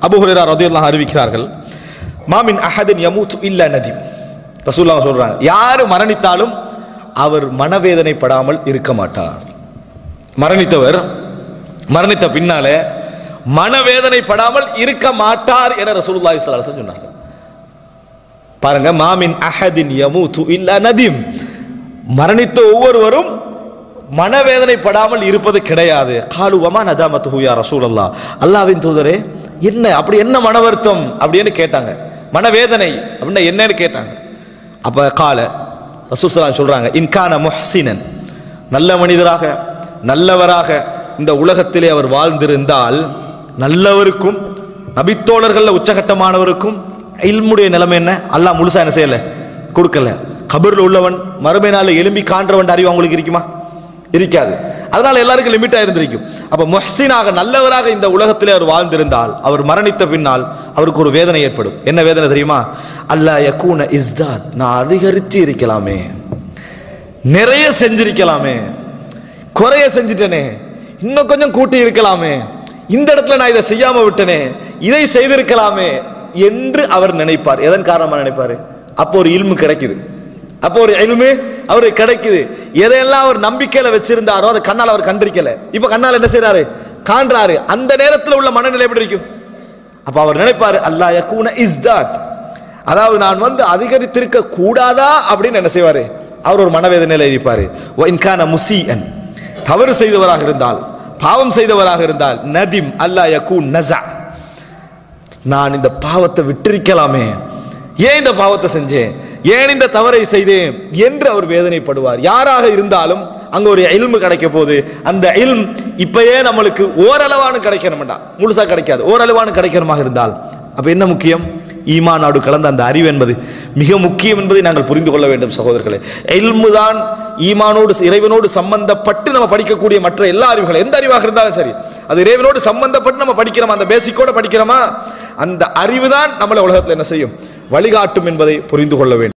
அபு ஹுரைரா ரதியல்லாஹு அறிவிக்கிறார்கள் மாமின் அஹதின் யமூத் இல்ல நதி ரசூலுல்லாஹ் சொல்றாங்க யாரு மரணித்தாலும் அவர் மனவேதனைப்படாமல் இருக்க மாட்டார் மரணித்தவர் மரணித்த பின்னாலே மனவேதனைப்படாமல் இருக்க மாட்டார் என ரசூலுல்லாஹி ஸல்லல்லாஹு அலைஹி வஸல்லம் சொன்னார்கள் பாருங்க மாமின் அஹதின் யமூத்து இல்ல நதீம் மரணித்த ஒவ்வொருவரும் மனவேதனைப்படாமல் இருப்பது கிடையாது காலு வமா நதாமத்து யா ரசூலல்லா அல்லாவின் தூதரே என்ன அப்படி என்ன மன வருத்தம் அப்படின்னு கேட்டாங்க மனவேதனை அப்படின்னா என்னன்னு கேட்டாங்க அப்ப கால ரசூசலாம் சொல்றாங்க இன்கான முஹ்சினன் நல்ல மனிதராக நல்லவராக இந்த உலகத்திலே அவர் வாழ்ந்திருந்தால் நல்லவருக்கும் நபித்தோழர்கள்ல உச்சகட்டமானவருக்கும் இல்முடைய நிலைமை என்ன அல்லாஹ் முழுசா என்ன செய்யல கொடுக்கல கபர்ல உள்ளவன் மறுமை நாள் எலும்பி காண்றவன் அறிவு அவங்களுக்கு இருக்குமா இருக்காது அதனால எல்லாருக்கும் லிமிட்டா இருந்திருக்கும் அப்ப முஹ்சினாக நல்லவராக இந்த உலகத்திலே அவர் வாழ்ந்திருந்தால் அவர் மரணித்த பின்னால் அவருக்கு ஒரு வேதனை ஏற்படும் என்ன வேதனை தெரியுமா அல்லா யக்கூன இஸ்தாத் நான் அதிகரித்து இருக்கலாமே நிறைய செஞ்சிருக்கலாமே குறைய செஞ்சிட்டனே இன்னும் கொஞ்சம் கூட்டி இருக்கலாமே இந்த இடத்துல நான் இதை செய்யாம விட்டனே இதை செய்திருக்கலாமே என்று அவர் நினைப்பார் எதன் காரணமா நினைப்பாரு அப்போ ஒரு இல்மு கிடைக்குது அப்போ ஒரு இல்மு அவருக்கு கிடைக்குது எதையெல்லாம் அவர் நம்பிக்கையில வச்சிருந்தாரோ அதை கண்ணால் அவர் கண்டிருக்கல இப்ப கண்ணால் என்ன செய்றாரு காண்றாரு அந்த நேரத்தில் உள்ள மனநிலை எப்படி இருக்கும் அப்ப அவர் நினைப்பாரு அல்லாஹ் யக்கூன இஸ்தாத் அதாவது நான் வந்து அதிகரித்திருக்க கூடாதா அப்படின்னு என்ன செய்வாரு அவர் ஒரு மனவேதனையில இருப்பாரு "வ இன் கான முசீஅன் தவறு செய்தவராக இருந்தால் பாவம் செய்தவராக இருந்தால் நதிம் அல்லா யகூன் நஸா நான் இந்த பாவத்தை விட்டிருக்கலாமே ஏன் இந்த பாவத்தை செஞ்சேன் ஏன் இந்த தவறை செய்தேன் என்று அவர் வேதனைப்படுவார் யாராக இருந்தாலும் அங்க ஒரு இல்மு கிடைக்க போகுது அந்த இல்ம் இப்பயே நம்மளுக்கு ஓரளவானு கிடைக்கணும்டா முழுசா கிடைக்காது ஓரளவானு கிடைக்கணுமாக இருந்தால் அப்ப என்ன முக்கியம் ஈமானோடு கலந்த அந்த அறிவு என்பது மிக முக்கியம் என்பதை நாங்கள் புரிந்து கொள்ள வேண்டும் சகோதரர்களே இல்மு தான் ஈமானோடு இறைவனோடு சம்பந்தப்பட்டு நம்ம படிக்கக்கூடிய மற்ற எல்லா அறிவுகளும் எந்த அறிவாக இருந்தாலும் சரி அது இறைவனோடு சம்பந்தப்பட்டு நம்ம படிக்கிறோமா அந்த பேசிக்கோட படிக்கிறோமா அந்த அறிவு தான் நம்மளை உலகத்தில் என்ன செய்யும் வழிகாட்டும் என்பதை புரிந்து கொள்ள வேண்டும்